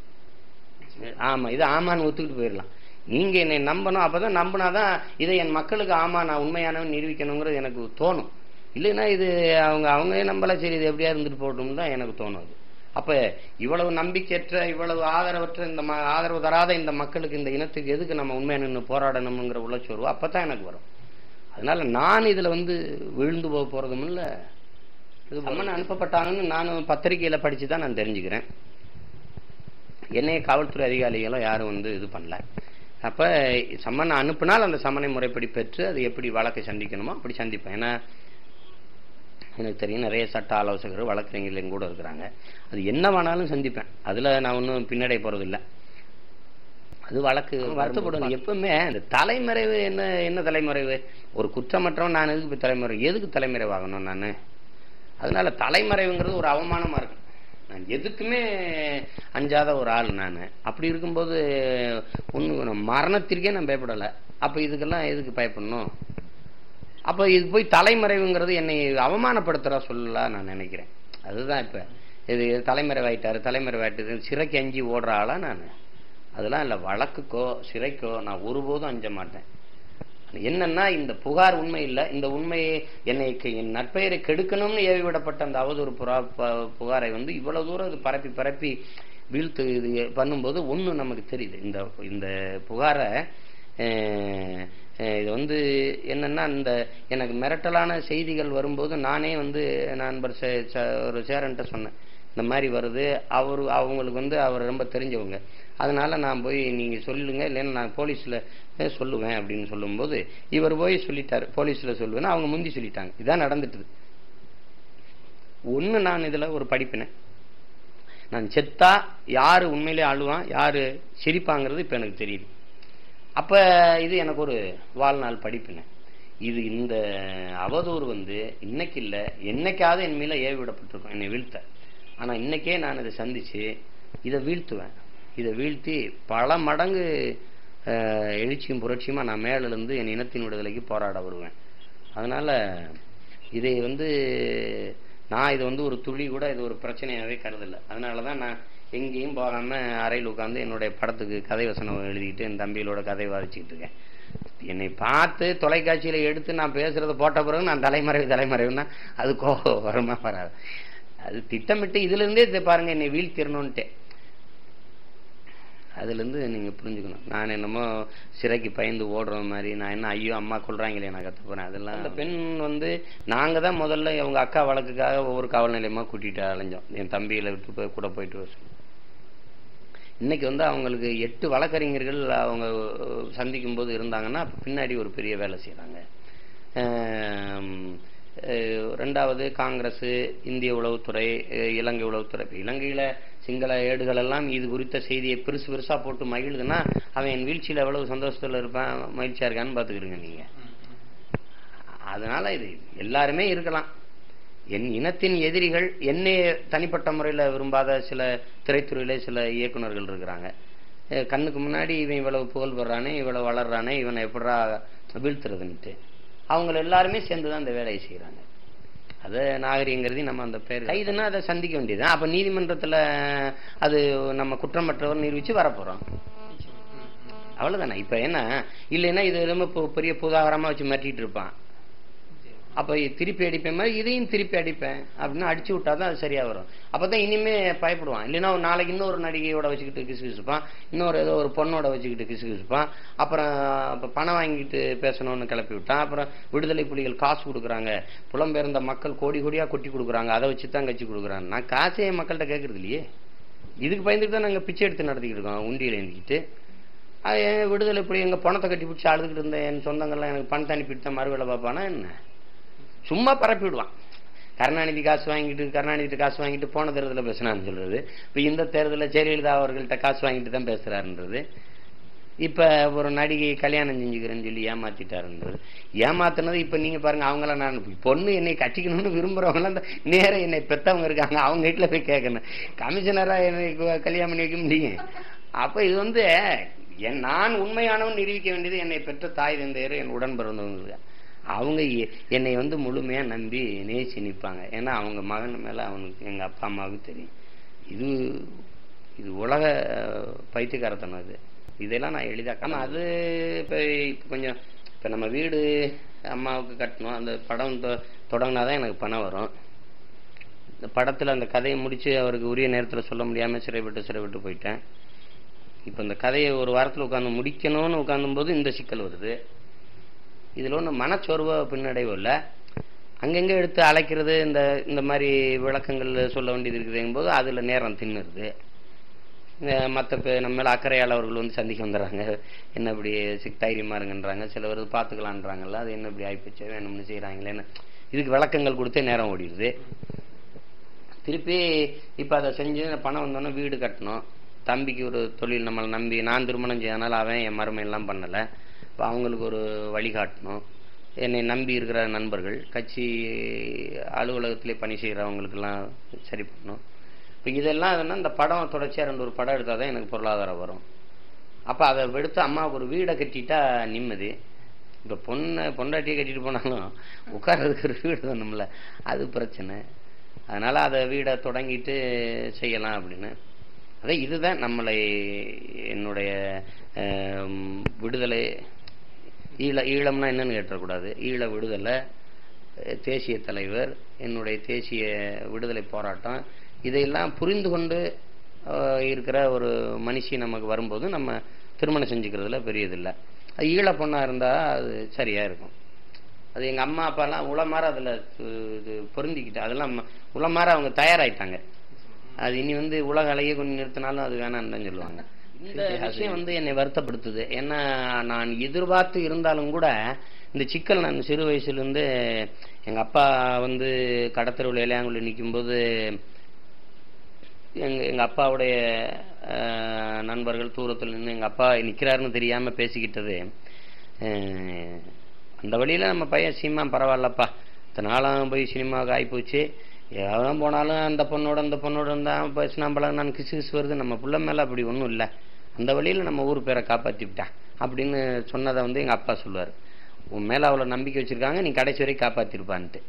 ஆமா இது ஆமான்னு ஒத்துக்கிட்டு போயிடலாம் நீங்க என்னை நம்பணும் அப்பதான் நம்பினாதான் இதை என் மக்களுக்கு ஆமா நான் உண்மையானவன் நிரூபிக்கணுங்கிறது எனக்கு தோணும் இல்லைன்னா இது அவங்க அவங்களே நம்பல சரி இது எப்படியா இருந்துட்டு போகட்டும் தான் எனக்கு தோணும் அது அப்ப இவ்வளவு நம்பிக்கையற்ற இவ்வளவு ஆதரவற்ற இந்த ம- ஆதரவு தராத இந்த மக்களுக்கு இந்த இனத்துக்கு எதுக்கு நம்ம உண்மையா நின்று போராடணுங்கிற உள்ளச்சோர்வு அப்பதான் எனக்கு வரும் அதனால நான் இதுல வந்து விழுந்து போக போறதும் இல்ல இது சம்மன் அனுப்பப்பட்டாங்கன்னு நானும் பத்திரிகையில படிச்சு தான் நான் தெரிஞ்சுக்கிறேன் என்னைய காவல்துறை அதிகாரிகளும் யாரும் வந்து இது பண்ணல அப்ப சம்மன் அனுப்பினால் அந்த சம்மனை முறைப்படி பெற்று அது எப்படி வழக்கை சந்திக்கணுமோ அப்படி சந்திப்பேன் ஏன்னா எனக்கு தெரியும் நிறைய சட்ட ஆலோசகர் வழக்கறிஞர்கள் எங்க கூட இருக்கிறாங்க அது என்ன வேணாலும் சந்திப்பேன் அதுல நான் ஒன்றும் பின்னடைய போறது இல்ல அது வழக்கு வருத்தப்படும் எப்பவுமே இந்த தலைமறைவு என்ன என்ன தலைமறைவு ஒரு குற்றமற்றவன் நான் எதுக்கு போய் தலைமறை எதுக்கு தலைமறைவாகணும் நான் அதனால தலைமறைவுங்கிறது ஒரு அவமானமா இருக்கு நான் எதுக்குமே அஞ்சாத ஒரு ஆள் நான் அப்படி இருக்கும்போது ஒண்ணு மரணத்திற்கே நான் பயப்படல அப்ப இதுக்கெல்லாம் எதுக்கு பயப்படணும் அப்ப இது போய் தலைமறைவுங்கிறது என்னை அவமானப்படுத்துறா சொல்லலாம் நான் நினைக்கிறேன் அதுதான் இப்ப இது தலைமறைவாயிட்டாரு தலைமறைவாயிட்டாரு சிறைக்கு அஞ்சி ஓடுற ஆளா நான் அதெல்லாம் இல்ல வழக்குக்கோ சிறைக்கோ நான் ஒருபோதும் அஞ்ச மாட்டேன் என்னன்னா இந்த புகார் உண்மை இல்ல இந்த உண்மையை என்னை கெ- என் நற்பெயரை கெடுக்கணும்னு ஏவி விடப்பட்ட அந்த அவதூறு புறா ப- புகாரை வந்து இவ்வளவு தூரம் இது பரப்பி பரப்பி வீழ்த்து இது பண்ணும்போது ஒன்று நமக்கு தெரியுது இந்த இந்த புகாரை அஹ், அஹ், இது வந்து என்னன்னா இந்த எனக்கு மிரட்டலான செய்திகள் வரும்போது நானே வந்து நண்பர் சே- ச- ஒரு சேரன்ட்ட சொன்னேன் இந்த மாதிரி வருது அவர் அவங்களுக்கு வந்து அவர் ரொம்ப தெரிஞ்சவங்க அதனால நான் போய் நீங்க சொல்லுங்க இல்லைன்னா நான் போலீஸ்ல அஹ், சொல்லுவேன் அப்படின்னு சொல்லும்போது இவர் போய் சொல்லிட்டாரு போலீஸ்ல சொல்லுவேன்னு அவங்க முந்தி சொல்லிட்டாங்க இதான் நடந்துட்டுது ஒன்று நான் இதுல ஒரு படிப்பினேன் நான் செத்தா யாரு உண்மையிலே அழுவான் யாரு சிரிப்பாங்கிறது இப்ப எனக்கு தெரியுது அப்ப இது எனக்கு ஒரு வாழ்நாள் படிப்பினை இது இந்த அவதூறு வந்து இன்னைக்கு இல்ல என்னைக்காவது என் மேல ஏவி விடப்பட்டிருக்கும் என்னை வீழ்த்த ஆனா இன்னைக்கே நான் இதை சந்திச்சு இதை வீழ்த்துவேன் இதை வீழ்த்தி பல மடங்கு அஹ், எழுச்சியும் புரட்சியுமா நான் மேல இருந்து என் இனத்தின் விடுதலைக்கு போராட வருவேன் அதனால இதை வந்து நான் இது வந்து ஒரு துளி கூட இது ஒரு பிரச்சனையாவே கருதல அதனாலதான் நான் எங்கேயும் போகாம அறையில் உட்கார்ந்து என்னுடைய படத்துக்கு கதை வசனம் எழுதிக்கிட்டு என் தம்பிகளோட கதை வாதிச்சுக்கிட்டு இருக்கேன் என்னை பார்த்து தொலைக்காட்சியில எடுத்து நான் பேசுறத போட்ட பிறகு நான் தலைமறைவு தலைமறைவுன்னா அது கோபம் வருமா வராது அது திட்டமிட்டு இதுல இருந்தே இதை பாருங்க என்னை வீழ்த்திடணும்ட்டேன் அதுல இருந்து நீங்க புரிஞ்சுக்கணும் நான் என்னமோ சிறைக்கு பயந்து ஓடுற மாதிரி நான் என்ன ஐயோ அம்மா கொள்றாங்களே நான் கத்த போறேன் அதெல்லாம் அந்த பெண் வந்து நாங்க தான் முதல்ல அவங்க அக்கா வழக்குக்காக ஒவ்வொரு காவல் நிலையமா கூட்டிட்டு அலைஞ்சோம் என் தம்பியில விட்டு போய் கூட போயிட்டு வர சொல்லி. இன்னைக்கு வந்து அவங்களுக்கு எட்டு வழக்கறிஞர்கள் அவங்க சந்திக்கும் போது இருந்தாங்கன்னா அப்ப பின்னாடி ஒரு பெரிய வேலை செய்யறாங்க ரெண்டாவது காங்கிரஸ் இந்திய உளவுத்துறை அஹ் இலங்கை உளவுத்துறை இப்ப இலங்கையில சிங்கள ஏடுகள் எல்லாம் இது குறித்த செய்தியை பெருசு பெருசா போட்டு மகிழுதுன்னா அவன் என் வீழ்ச்சியில எவ்வளவு சந்தோஷத்துல இருப்பான் மகிழ்ச்சியா இருக்கான்னு பாத்துக்கிடுங்க நீங்க அதனால இது எல்லாருமே இருக்கலாம் என் இனத்தின் எதிரிகள் என்னை தனிப்பட்ட முறையில விரும்பாத சில திரைத்துறையில சில இயக்குனர்கள் இருக்கிறாங்க அஹ் கண்ணுக்கு முன்னாடி இவன் இவ்வளவு புகழ் பெறானே இவ்வளவு வளர்றானே இவனை எப்படா வீழ்த்துறதுன்ட்டு அவங்க எல்லாருமே சேர்ந்துதான் இந்த வேலையை செய்யறாங்க அது நாகரிகங்கிறது நம்ம அந்த பேர் கைதுன்னா அதை சந்திக்க வேண்டியது அப்ப நீதிமன்றத்துல அது நம்ம குற்றமற்றவர் நிரூபிச்சு வரப்போறோம் அவ்வளவுதானே இப்ப என்ன இல்லைன்னா இது ரொம்ப பெ- பெரிய புதாகரமா வச்சு மிரட்டிட்டு இருப்பான் அப்ப இ- திருப்பி அடிப்பேன் மாதிரி இதையும் திருப்பி அடிப்பேன் அப்படின்னு அடிச்சு விட்டாதான் அது சரியா வரும் அப்பதான் இனிமே பயப்படுவான் இல்லைன்னா ஒரு நாளைக்கு இன்னொரு நடிகையோட வச்சுக்கிட்டு கிசு கிசுப்பான் இன்னொரு ஏதோ ஒரு பொண்ணோட வச்சுக்கிட்டு கிசு கிசுப்பான் அப்புறம் இப்ப பணம் வாங்கிட்டு பேசணும்னு கிளப்பி விட்டான் அப்புறம் விடுதலை புலிகள் காசு கொடுக்குறாங்க புலம்பெயர்ந்த மக்கள் கோடி கோடியா கொட்டி கொடுக்குறாங்க அதை வச்சு தான் கட்சி கொடுக்குறாங்க நான் காசே என் மக்கள்கிட்ட கேட்கறது இல்லையே இதுக்கு பயந்துட்டு தான் நாங்க பிச்சை எடுத்து நடத்திக்கிட்டு இருக்கோம் உண்டியில் எழுந்திக்கிட்டு அது ஏன் விடுதலை புலி எங்க பணத்தை கட்டி பிடிச்சி அழுதுகிட்டு இருந்த என் சொந்தங்கள்லாம் எனக்கு பணத்தை அனுப்பிட்டு தான் மறுவேலை பார்ப்பானா என்ன சும்மா பரப்பி விடுவான் கருணாநிதி காசு வாங்கிட்டு கருணாநிதி காசு வாங்கிட்டு போன தேர்தலில் பேசினான்னு சொல்றது இப்ப இந்த தேர்தலில் ஜெயலலிதா அவர்கள்ட்ட காசு வாங்கிட்டு தான் பேசுறாருன்றது இப்ப ஒரு நடிகை கல்யாணம் செஞ்சுக்கிறேன்னு சொல்லி ஏமாத்திட்டாருன்றது ஏமாத்துனது இப்ப நீங்க பாருங்க அவங்கள நான் பொண்ணு என்னை கட்டிக்கணும்னு விரும்புறவங்க அந்த நேர என்னை பெத்தவங்க இருக்காங்க அவங்க வீட்டுல போய் கேட்கணும் கமிஷனரா என்னை கு- கல்யாணம் பண்ணி வைக்க முடியும் அப்ப இது வந்து என் நான் உண்மையானவன் நிரூபிக்க வேண்டியது என்னை பெற்ற தாய் தந்தையர் என் உடன் பிறந்தவங்க அவங்க எ- என்னை வந்து முழுமையா நம்பி நேசி நிற்பாங்க ஏன்னா அவங்க மகன் மேல அவனுக்கு எங்க அப்பா அம்மாவுக்கு தெரியும் இது இது உலக அஹ், பைத்தியக்காரத்தனம் இது இதெல்லாம் நான் எளிதா ஆமா அது இப்ப இப்ப கொஞ்சம் இப்ப நம்ம வீடு அம்மாவுக்கு கட்டணும் அந்த படம் தொ- தொடங்கினாதான் எனக்கு பணம் வரும் இந்த படத்துல அந்த கதையை முடிச்சு அவருக்கு உரிய நேரத்துல சொல்ல முடியாம சிறைப்பட்டு சிறைப்பட்டு போயிட்டேன் இப்ப இந்த கதையை ஒரு வாரத்துல உட்கார்ந்து முடிக்கணும்னு உட்கார்ந்தும் போது இந்த சிக்கல் வருது இதுல ஒண்ணு மனச்சோர்வோ பின்னடைவோ இல்ல அங்கங்க எடுத்து அழைக்கிறது இந்த இந்த மாதிரி விளக்கங்கள் சொல்ல வேண்டியது இருக்குதுங்கும் போது அதுல நேரம் தின்னுருது அஹ் மத்த பே நம்ம மேல அக்கறையாளர்கள் வந்து சந்திக்க வந்துடுறாங்க என்ன இப்படி சி- தைரியமா இருங்கன்றாங்க சிலவர் பாத்துக்கலான்றாங்கல்ல அது என்ன இப்படி ஆயிப்போச்சு வேணும்னு செய்யறாங்களேன்னு இதுக்கு விளக்கங்கள் கொடுத்தே நேரம் ஓடிடுது திருப்பி இப்ப அதை செஞ்சு பணம் வந்தோடனே வீடு கட்டணும் தம்பிக்கு ஒரு தொழில் நம்மளை நம்பி நான் திருமணம் செய்யறதுனால அவன் என் மருமை எல்லாம் பண்ணல இப்ப அவங்களுக்கு ஒரு வழிகாட்டணும் என்னை நம்பி இருக்கிற நண்பர்கள் கட்சி அலுவலகத்திலே பணி செய்யறவங்களுக்கெல்லாம் சரி பண்ணணும் இப்ப இதெல்லாம் எதுனா இந்த படம் தொடர்ச்சியா ரெண்டு ஒரு படம் எடுத்தாதான் எனக்கு பொருளாதாரம் வரும் அப்ப அதை எடுத்து அம்மாவுக்கு ஒரு வீடை கட்டிட்டா நிம்மதி இப்ப பொண்ணை பொண்டாட்டியை கட்டிட்டு போனாலும் உட்கார்றதுக்கு ஒரு வீடு வேணும்ல அது பிரச்சனை அதனால அதை வீடை தொடங்கிட்டு செய்யலாம் அப்படின்னு அதே இதுதான் நம்மளை என்னுடைய ஆம், விடுதலை ஈழ ஈழம்னா என்னன்னு கேட்டக்கூடாது ஈழ விடுதலை அஹ், தேசிய தலைவர் என்னுடைய தேசிய விடுதலை போராட்டம் இதையெல்லாம் புரிந்து கொண்டு அஹ், இருக்கிற ஒரு மனுஷி நமக்கு வரும்போது நம்ம திருமணம் செஞ்சுக்கிறதுல பெரியதில்லை அது ஈழ பொண்ணா இருந்தா அது சரியா இருக்கும் அது எங்க அம்மா அப்பாலாம் உளமாற அதுல அஹ், இது பொருந்திக்கிட்டு அதெல்லாம் ம- உளமாற அவங்க தயாராயிட்டாங்க அது இனி வந்து உலக அலையே கொஞ்சம் நிறுத்தினாலும் அது வேணாம்னு தான் சொல்லுவாங்க இந்த விஷயம் வந்து என்னை வருத்தப்படுத்துது ஏன்னா நான் எதிர்பார்த்து இருந்தாலும் கூட இந்த சிக்கல் நான் சிறு வயசுல இருந்து எங்க அப்பா வந்து கடத்தருவில் இளையாங்குள்ள நிக்கும்போது எங்க எங்க அப்பாவுடைய அஹ், நண்பர்கள் தூரத்தில் நின்று எங்க அப்பா நிக்கிறாருன்னு தெரியாம பேசிக்கிட்டது அஹ், அந்த வழியில நம்ம பையன் சீமா பரவாயில்லப்பா இத்தனை நாளாக போய் சினிமாவுக்கு ஆகிப்போச்சு எவ்வளோ போனாலும் அந்த பொண்ணோட அந்த பொண்ணோட இருந்தா பேசினா பழக நான் கிசு கிசு வருது நம்ம புள்ள மேல அப்படி ஒன்றும் இல்லை அந்த வழியில நம்ம ஊர் பேரை காப்பாத்தி விட்டான் அப்படின்னு சொன்னதை வந்து எங்க அப்பா சொல்லுவார் உன் மேல அவ்வளவு நம்பிக்கை வச்சிருக்காங்க நீ கடைசி வரைக்கும் காப்பாத்திருப்பான்ட்டு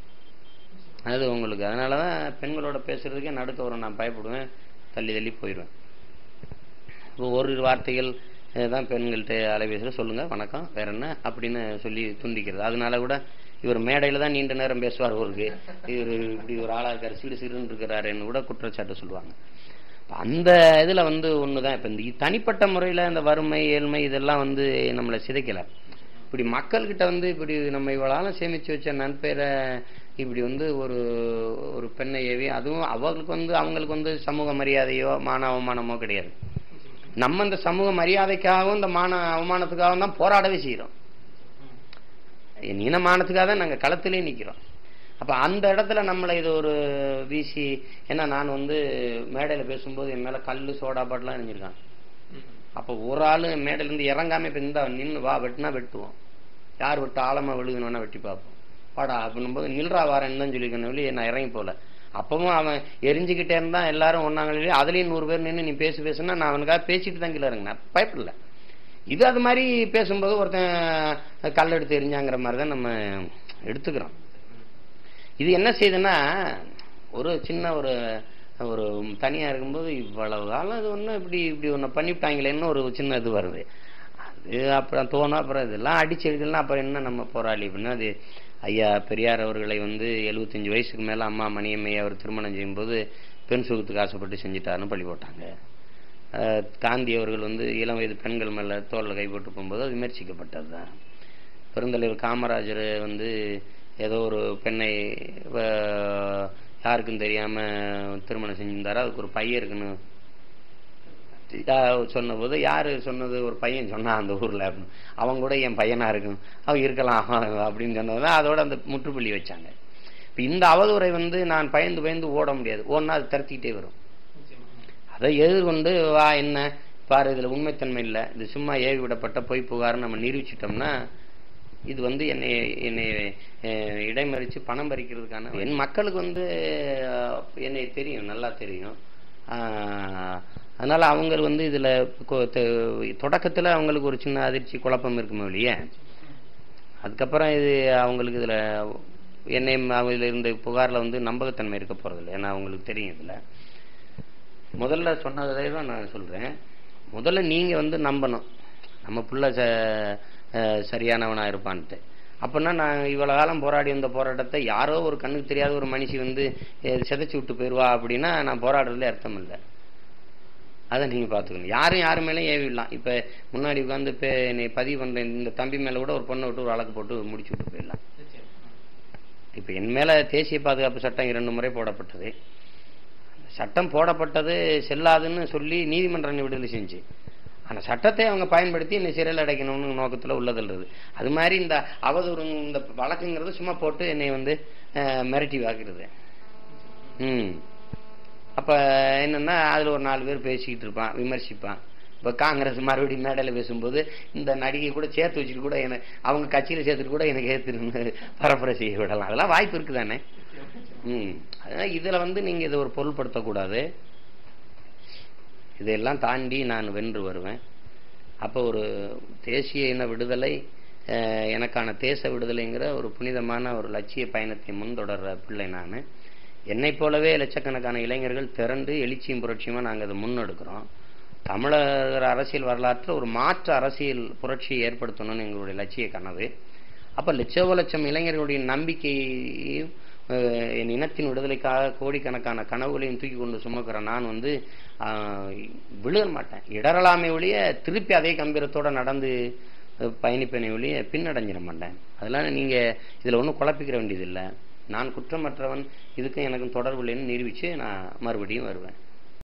அது உங்களுக்கு அதனாலதான் பெண்களோட பேசுறதுக்கே நடுக்க வரும் நான் பயப்படுவேன் தள்ளி தள்ளி போயிடுவேன் இப்போ ஒரு வார்த்தைகள் அஹ், தான் பெண்கள்கிட்ட அலைபேசியில் சொல்லுங்க வணக்கம் வேற என்ன அப்படின்னு சொல்லி துண்டிக்கிறது அதனால கூட இவர் மேடையில தான் நீண்ட நேரம் பேசுவார் ஊருக்கு இவர் இப்படி ஒரு ஆளா இருக்காரு சிறு சிறுன்னு இருக்கிறாருன்னு கூட குற்றச்சாட்டு சொல்லுவாங்க அப்ப அந்த இதுல வந்து ஒண்ணுதான் இப்ப இந்த தனிப்பட்ட முறையில இந்த வறுமை ஏழ்மை இதெல்லாம் வந்து நம்மளை சிதைக்கல இப்படி மக்கள்கிட்ட வந்து இப்படி நம்ம இவ்வளவு சேமிச்சு வச்ச நன்பெயரை இப்படி வந்து ஒரு ஒரு பெண்ணை ஏவி அதுவும் அவங்களுக்கு வந்து அவங்களுக்கு வந்து சமூக மரியாதையோ மான அவமானமோ கிடையாது நம்ம இந்த சமூக மரியாதைக்காகவும் இந்த மான அவமானத்துக்காகவும் தான் போராடவே செய்யறோம் என் இனமானத்துக்காக தான் நாங்க களத்திலே நிக்கிறோம் அப்ப அந்த இடத்துல நம்மளை இது ஒரு வீசி ஏன்னா நான் வந்து மேடையில பேசும்போது என் மேல கல்லு சோடா பாட்டுலாம் எரிஞ்சிருக்காங்க அப்ப ஒரு ஆளு மேடையில இருந்து இறங்காம இப்ப இந்த நின்னு வா வெட்டினா வெட்டுவோம் யார் வெட்ட ஆழமா விழுகணும்னா வெட்டி பார்ப்போம் வாடா அப்படின்னும் போது நில்றா வாரேன்னு தான் சொல்லியிருக்கேன் வெளியே நான் இறங்கி போல அப்பவும் அவன் எரிஞ்சுக்கிட்டே இருந்தா எல்லாரும் ஒன்னாங்க அதுலயும் நூறு பேர் நின்று நீ பேசி பேசுனா நான் அவனுக்காக பேசிட்டு தான் கீழே இறங்கினேன் பயப்படல இது அது மாதிரி பேசும்போது ஒருத்தன் கல் எடுத்து எரிஞ்சாங்கிற மாதிரி தான் நம்ம எடுத்துக்கிறோம் இது என்ன செய்யுதுன்னா ஒரு சின்ன ஒரு ஒரு தனியா இருக்கும்போது இவ்வளவு காலம் இது ஒன்றும் இப்படி இப்படி ஒன்று பண்ணிவிட்டாங்களேன்னு ஒரு சின்ன இது வருது அது அப்புறம் தோணும் அப்புறம் இதெல்லாம் அடிச்சு எழுதலாம் அப்புறம் என்ன நம்ம போராளி அப்படின்னா அது ஐயா பெரியார் அவர்களை வந்து எழுபத்தஞ்சு வயசுக்கு மேல அம்மா மணியம்மையை அவர் திருமணம் செய்யும்போது பெண் சுகத்துக்கு ஆசைப்பட்டு செஞ்சுட்டாருன்னு பழி போட்டாங்க அஹ் காந்தி அவர்கள் வந்து இளம் வயது பெண்கள் மேல தோல்ல கை போட்டு போகும்போது அது விமர்சிக்கப்பட்டது தான் பெருந்தலைவர் காமராஜர் வந்து ஏதோ ஒரு பெண்ணை வ- யாருக்கும் தெரியாம திருமணம் செஞ்சிருந்தாரு அதுக்கு ஒரு பையன் இருக்குன்னு யா- சொன்னபோது யாரு சொன்னது ஒரு பையன் சொன்னான் அந்த ஊர்ல அப்படின்னு அவன் கூட என் பையனா இருக்கும் அவன் இருக்கலாம் அப்படின்னு சொன்னதுதான் அதோட அந்த முற்றுப்புள்ளி வச்சாங்க இப்ப இந்த அவதூறை வந்து நான் பயந்து பயந்து ஓட முடியாது ஓடனா அது தரத்திக்கிட்டே வரும் அதை எதிர்கொண்டு வா என்ன பாரு இதுல உண்மைத்தன்மை இல்லை இது சும்மா ஏவி விடப்பட்ட பொய் புகார்னு நம்ம நிரூபிச்சிட்டோம்னா இது வந்து என்னை என்னை அஹ், இடைமறிச்சு பணம் பறிக்கிறதுக்கான என் மக்களுக்கு வந்து அஹ், என்னை தெரியும் நல்லா தெரியும் ஆஹ், அதனால அவங்க வந்து இதுல கொ- தெ- தொடக்கத்துல அவங்களுக்கு ஒரு சின்ன அதிர்ச்சி குழப்பம் இருக்குமே ஒழிய அதுக்கப்புறம் இது அவங்களுக்கு இதுல என்னை இதுல இருந்த புகார்ல வந்து நம்பகத்தன்மை இருக்க போறதில்லை ஏன்னா அவங்களுக்கு தெரியும் இதுல முதல்ல சொன்னதை தான் நான் சொல்றேன் முதல்ல நீங்க வந்து நம்பணும் நம்ம புள்ள ச- அஹ் சரியானவனா இருப்பான்ட்டு அப்படின்னா நான் இவ்வளவு காலம் போராடி வந்த போராட்டத்தை யாரோ ஒரு கண்ணுக்கு தெரியாத ஒரு மனுஷி வந்து அஹ், சிதைச்சு விட்டு போயிருவா அப்படின்னா நான் போராடுறதுல அர்த்தம் இல்லை அதை நீங்க பாத்துக்கணும் யாரும் யாரு மேலேயும் ஏவிடலாம் இப்ப முன்னாடி உட்காந்து இப்ப என்னை பதிவு பண்ற இந்த தம்பி மேல கூட ஒரு பொண்ணை விட்டு ஒரு வழக்கு போட்டு முடிச்சு விட்டு போயிடலாம் இப்ப என் மேல தேசிய பாதுகாப்பு சட்டம் இரண்டு முறை போடப்பட்டது அந்த சட்டம் போடப்பட்டது செல்லாதுன்னு சொல்லி நீதிமன்றம் என்னை விடுதலை செஞ்சு அந்த சட்டத்தை அவங்க பயன்படுத்தி என்னை சிறையில் அடைக்கணும்னு நோக்கத்துல உள்ளதுன்றது அது மாதிரி இந்த அவதூறு இந்த வழக்குங்கிறது சும்மா போட்டு என்னை வந்து அஹ், மிரட்டி வாக்குறது ம் அப்ப என்னன்னா அதுல ஒரு நாலு பேர் பேசிக்கிட்டு இருப்பான் விமர்சிப்பான் இப்ப காங்கிரஸ் மறுபடியும் மேடையில பேசும்போது இந்த நடிகை கூட சேர்த்து வச்சுட்டு கூட எனக்கு அவங்க கட்சியில சேர்த்துட்டு கூட எனக்கு ஏத்து பரப்புரை செய்ய விடலாம் அதெல்லாம் வாய்ப்பு இருக்குதானே ம் அதனால இதுல வந்து நீங்க இதை ஒரு பொருள்படுத்தக்கூடாது இதையெல்லாம் தாண்டி நான் வென்று வருவேன் அப்போ ஒரு தேசிய இன விடுதலை அஹ், எனக்கான தேச விடுதலைங்கிற ஒரு புனிதமான ஒரு லட்சிய பயணத்தை முன்தொடர்ற பிள்ளை நான் என்னை போலவே லட்சக்கணக்கான இளைஞர்கள் திரண்டு எழுச்சியும் புரட்சியுமா நாங்க அதை முன்னெடுக்கிறோம் தமிழர் அரசியல் வரலாற்றில் ஒரு மாற்று அரசியல் புரட்சியை ஏற்படுத்தணும்னு எங்களுடைய லட்சிய கனவு அப்ப லட்சோப லட்சம் இளைஞர்களுடைய நம்பிக்கையையும் அஹ், என் இனத்தின் விடுதலைக்காக கோடிக்கணக்கான கனவுகளையும் தூக்கி கொண்டு சுமக்கிற நான் வந்து ஆஹ், விழுக மாட்டேன் இடரலாமே ஒழிய திருப்பி அதே கம்பீரத்தோட நடந்து அஹ், பயணிப்பேனே ஒழிய பின்னடைஞ்சிட மாட்டேன் அதெல்லாம் நீங்க இதுல ஒன்றும் குழப்பிக்கிற வேண்டியது இல்லை நான் குற்றமற்றவன் இதுக்கும் எனக்கும் தொடர்பு இல்லைன்னு நிரூபிச்சு நான் மறுபடியும் வருவேன்